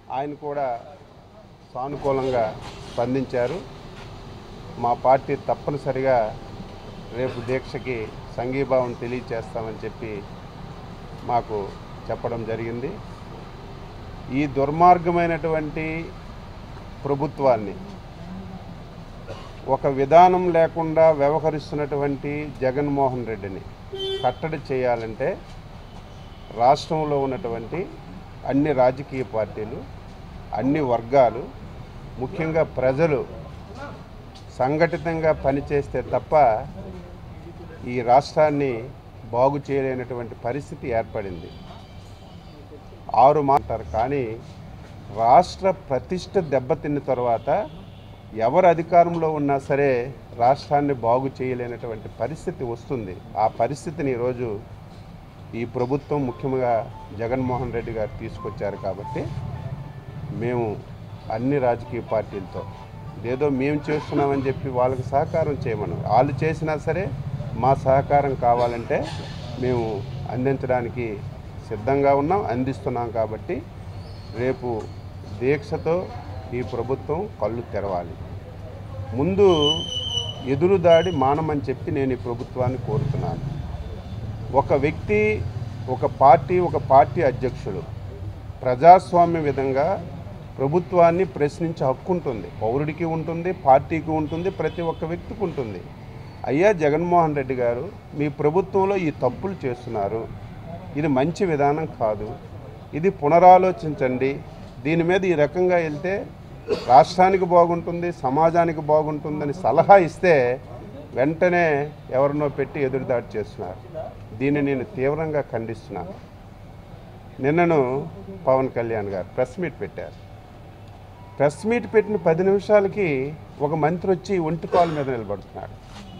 ఆయన కూడా సానుకూలంగా స్పందించారు మా పార్టీ తప్పనిసరిగా రేపు దీక్షకి సంఘీభావం తెలియచేస్తామని చెప్పి మాకు చెప్పడం జరిగింది ఈ దుర్మార్గమైనటువంటి ప్రభుత్వాన్ని ఒక విధానం లేకుండా వ్యవహరిస్తున్నటువంటి జగన్మోహన్ రెడ్డిని కట్టడి చేయాలంటే రాష్ట్రంలో ఉన్నటువంటి అన్ని రాజకీయ పార్టీలు అన్ని వర్గాలు ముఖ్యంగా ప్రజలు సంఘటితంగా పనిచేస్తే తప్ప ఈ రాష్ట్రాన్ని బాగు చేయలేనటువంటి పరిస్థితి ఏర్పడింది ఆరు మాటారు కానీ రాష్ట్ర ప్రతిష్ట దెబ్బతిన్న తర్వాత ఎవరు అధికారంలో ఉన్నా సరే రాష్ట్రాన్ని బాగు చేయలేనటువంటి పరిస్థితి వస్తుంది ఆ పరిస్థితిని ఈరోజు ఈ ప్రభుత్వం ముఖ్యంగా జగన్మోహన్ రెడ్డి గారు తీసుకొచ్చారు కాబట్టి మేము అన్ని రాజకీయ పార్టీలతో ఏదో మేము చేస్తున్నామని చెప్పి వాళ్ళకి సహకారం చేయమను వాళ్ళు చేసినా సరే మా సహకారం కావాలంటే మేము అందించడానికి సిద్ధంగా ఉన్నాం అందిస్తున్నాం కాబట్టి రేపు దీక్షతో ఈ ప్రభుత్వం కళ్ళు తెరవాలి ముందు ఎదురుదాడి మానమని చెప్పి నేను ఈ ప్రభుత్వాన్ని కోరుతున్నాను ఒక వ్యక్తి ఒక పార్టీ ఒక పార్టీ అధ్యక్షుడు ప్రజాస్వామ్య విధంగా ప్రభుత్వాన్ని ప్రశ్నించే హక్కు ఉంటుంది పౌరుడికి ఉంటుంది పార్టీకి ఉంటుంది ప్రతి ఒక్క వ్యక్తికి ఉంటుంది అయ్యా జగన్మోహన్ రెడ్డి గారు మీ ప్రభుత్వంలో ఈ తప్పులు చేస్తున్నారు ఇది మంచి విధానం కాదు ఇది పునరాలోచించండి దీని మీద ఈ రకంగా వెళ్తే రాష్ట్రానికి బాగుంటుంది సమాజానికి బాగుంటుందని సలహా ఇస్తే వెంటనే ఎవరినో పెట్టి ఎదురుదాడి చేస్తున్నారు దీన్ని నేను తీవ్రంగా ఖండిస్తున్నాను నిన్నను పవన్ కళ్యాణ్ గారు ప్రెస్ మీట్ పెట్టారు ప్రెస్ మీట్ పెట్టిన పది నిమిషాలకి ఒక మంత్రి వచ్చి ఒంటి కాలు మీద నిలబడుతున్నాడు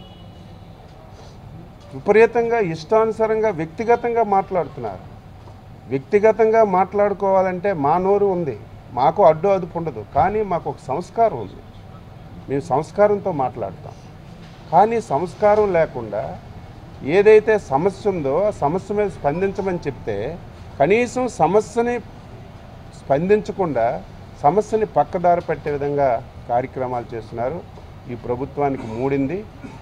విపరీతంగా ఇష్టానుసారంగా వ్యక్తిగతంగా మాట్లాడుతున్నారు వ్యక్తిగతంగా మాట్లాడుకోవాలంటే మా నోరు ఉంది మాకు అడ్డు అదుపు ఉండదు కానీ మాకు ఒక సంస్కారం ఉంది మేము సంస్కారంతో మాట్లాడతాం కానీ సంస్కారం లేకుండా ఏదైతే సమస్య ఉందో ఆ సమస్య మీద స్పందించమని చెప్తే కనీసం సమస్యని స్పందించకుండా సమస్యని పక్కదారి పెట్టే విధంగా కార్యక్రమాలు చేస్తున్నారు ఈ ప్రభుత్వానికి మూడింది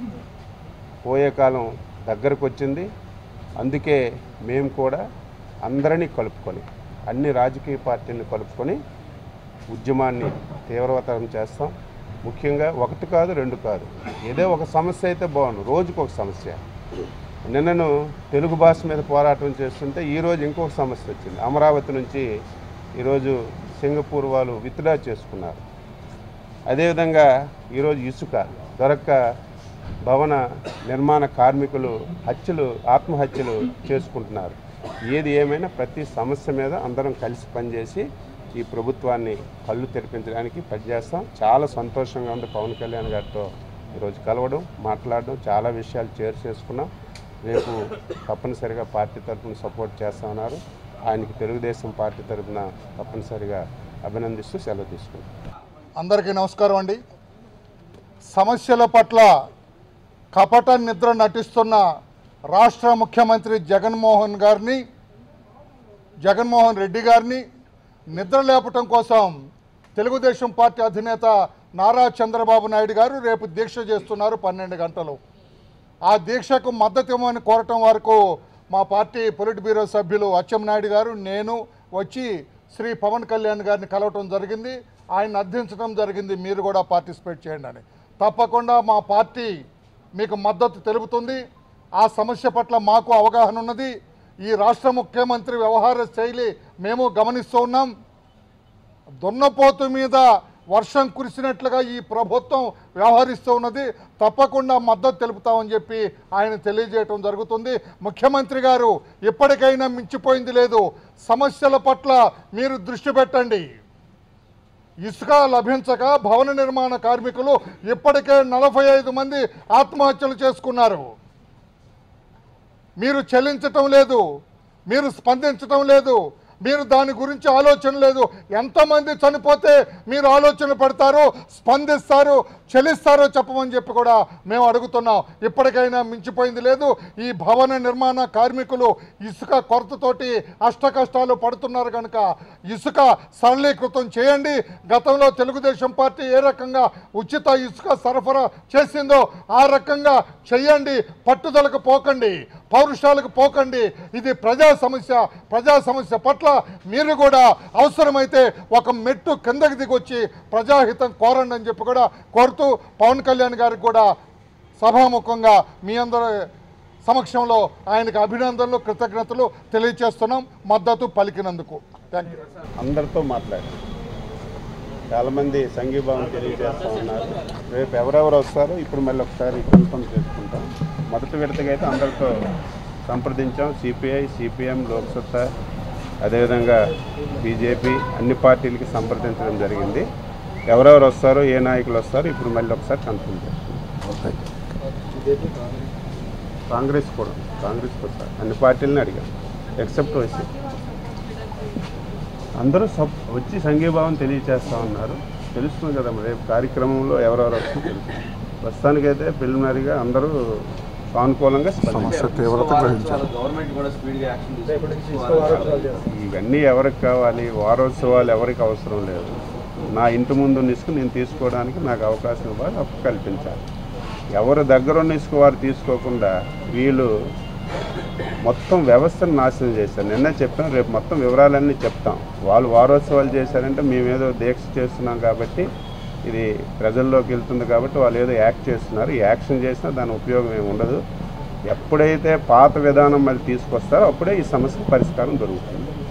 పోయే కాలం దగ్గరకు వచ్చింది అందుకే మేము కూడా అందరినీ కలుపుకొని అన్ని రాజకీయ పార్టీలను కలుపుకొని ఉద్యమాన్ని తీవ్రతరం చేస్తాం ముఖ్యంగా ఒకటి కాదు రెండు కాదు ఏదో ఒక సమస్య అయితే బాగుండు రోజుకు ఒక సమస్య నిన్నను తెలుగు భాష మీద పోరాటం చేస్తుంటే ఈరోజు ఇంకొక సమస్య వచ్చింది అమరావతి నుంచి ఈరోజు సింగపూర్ వాళ్ళు విత్డ్రా చేసుకున్నారు అదేవిధంగా ఈరోజు ఇసుక దొరక్క భవన నిర్మాణ కార్మికులు హత్యలు ఆత్మహత్యలు చేసుకుంటున్నారు ఏది ఏమైనా ప్రతి సమస్య మీద అందరం కలిసి పనిచేసి ఈ ప్రభుత్వాన్ని కళ్ళు తెరిపించడానికి పనిచేస్తాం చాలా సంతోషంగా ఉంది పవన్ కళ్యాణ్ గారితో ఈరోజు కలవడం మాట్లాడడం చాలా విషయాలు షేర్ చేసుకున్నాం రేపు తప్పనిసరిగా పార్టీ తరఫున సపోర్ట్ చేస్తామన్నారు ఆయనకి తెలుగుదేశం పార్టీ తరఫున తప్పనిసరిగా అభినందిస్తూ సెలవు తీసుకుంటాం అందరికీ నమస్కారం అండి సమస్యల పట్ల కపట నిద్ర నటిస్తున్న రాష్ట్ర ముఖ్యమంత్రి జగన్మోహన్ గారిని జగన్మోహన్ రెడ్డి గారిని నిద్ర లేపటం కోసం తెలుగుదేశం పార్టీ అధినేత నారా చంద్రబాబు నాయుడు గారు రేపు దీక్ష చేస్తున్నారు పన్నెండు గంటలు ఆ దీక్షకు మద్దతు ఇవ్వమని కోరటం వరకు మా పార్టీ పొలిట్ బ్యూరో సభ్యులు అచ్చెన్నాయుడు గారు నేను వచ్చి శ్రీ పవన్ కళ్యాణ్ గారిని కలవటం జరిగింది ఆయన అర్థించడం జరిగింది మీరు కూడా పార్టిసిపేట్ చేయండి అని తప్పకుండా మా పార్టీ మీకు మద్దతు తెలుపుతుంది ఆ సమస్య పట్ల మాకు అవగాహన ఉన్నది ఈ రాష్ట్ర ముఖ్యమంత్రి వ్యవహార శైలి మేము గమనిస్తూ ఉన్నాం దున్నపోతు మీద వర్షం కురిసినట్లుగా ఈ ప్రభుత్వం వ్యవహరిస్తూ ఉన్నది తప్పకుండా మద్దతు తెలుపుతామని చెప్పి ఆయన తెలియజేయటం జరుగుతుంది ముఖ్యమంత్రి గారు ఇప్పటికైనా మించిపోయింది లేదు సమస్యల పట్ల మీరు దృష్టి పెట్టండి ఇసుక లభించక భవన నిర్మాణ కార్మికులు ఇప్పటికే నలభై ఐదు మంది ఆత్మహత్యలు చేసుకున్నారు మీరు చెల్లించటం లేదు మీరు స్పందించటం లేదు మీరు దాని గురించి ఆలోచన లేదు ఎంతమంది చనిపోతే మీరు ఆలోచన పడతారు స్పందిస్తారు చెల్లిస్తారో చెప్పమని చెప్పి కూడా మేము అడుగుతున్నాం ఇప్పటికైనా మించిపోయింది లేదు ఈ భవన నిర్మాణ కార్మికులు ఇసుక కొరతతోటి అష్ట కష్టాలు పడుతున్నారు కనుక ఇసుక సరళీకృతం చేయండి గతంలో తెలుగుదేశం పార్టీ ఏ రకంగా ఉచిత ఇసుక సరఫరా చేసిందో ఆ రకంగా చెయ్యండి పట్టుదలకు పోకండి పౌరుషాలకు పోకండి ఇది ప్రజా సమస్య ప్రజా సమస్య పట్ల మీరు కూడా అవసరమైతే ఒక మెట్టు కిందకి దిగొచ్చి ప్రజాహితం కోరండి అని చెప్పి కూడా కోరుతూ పవన్ కళ్యాణ్ గారికి కూడా సభాముఖంగా మీ అందరి సమక్షంలో ఆయనకు అభినందనలు కృతజ్ఞతలు తెలియచేస్తున్నాం మద్దతు పలికినందుకు థ్యాంక్ యూ అందరితో మాట్లాడారు చాలామంది సంఘీభావం తెలియజేస్తూ ఉన్నారు రేపు ఎవరెవరు వస్తారో ఇప్పుడు మళ్ళీ ఒకసారి కన్ఫర్మ్ చేసుకుంటాం మొదటి విడతగా అయితే అందరితో సంప్రదించాం సిపిఐ సిపిఎం లోక్సత్తా అదేవిధంగా బీజేపీ అన్ని పార్టీలకి సంప్రదించడం జరిగింది ఎవరెవరు వస్తారో ఏ నాయకులు వస్తారో ఇప్పుడు మళ్ళీ ఒకసారి కన్ఫర్మ్ చేసుకుంటాం కాంగ్రెస్ కూడా కాంగ్రెస్ కూడా అన్ని పార్టీలని అడిగాం ఎక్సెప్ట్ వైసీపీ అందరూ సబ్ వచ్చి సంఘీభావం తెలియచేస్తా ఉన్నారు తెలుస్తుంది కదా మరి రేపు కార్యక్రమంలో ఎవరెవరు వస్తుందో తెలుసు ప్రస్తుతానికైతే ప్రిలిమినరీగా అందరూ సానుకూలంగా స్పందించారు తీవ్రత చాలా గవర్నమెంట్ కూడా స్పీడ్గా యాక్షన్ తీసుకోవాలి ఇవన్నీ ఎవరికి కావాలి వారోత్సవాలు ఎవరికి అవసరం లేదు నా ఇంటి ముందు ఇసుక నేను తీసుకోవడానికి నాకు అవకాశం ఇవ్వాలి హక్కు కల్పించాలి ఎవరు దగ్గర ఉన్న ఇసుక వారు తీసుకోకుండా వీళ్ళు మొత్తం వ్యవస్థను నాశనం చేశారు నిన్న చెప్పాం రేపు మొత్తం వివరాలన్నీ చెప్తాం వాళ్ళు వారోత్సవాలు చేశారంటే మేమేదో దీక్ష చేస్తున్నాం కాబట్టి ఇది ప్రజల్లోకి వెళ్తుంది కాబట్టి వాళ్ళు ఏదో యాక్ట్ చేస్తున్నారు ఈ యాక్షన్ చేసినా దాని ఉపయోగం ఏమి ఉండదు ఎప్పుడైతే పాత విధానం మళ్ళీ తీసుకొస్తారో అప్పుడే ఈ సమస్య పరిష్కారం దొరుకుతుంది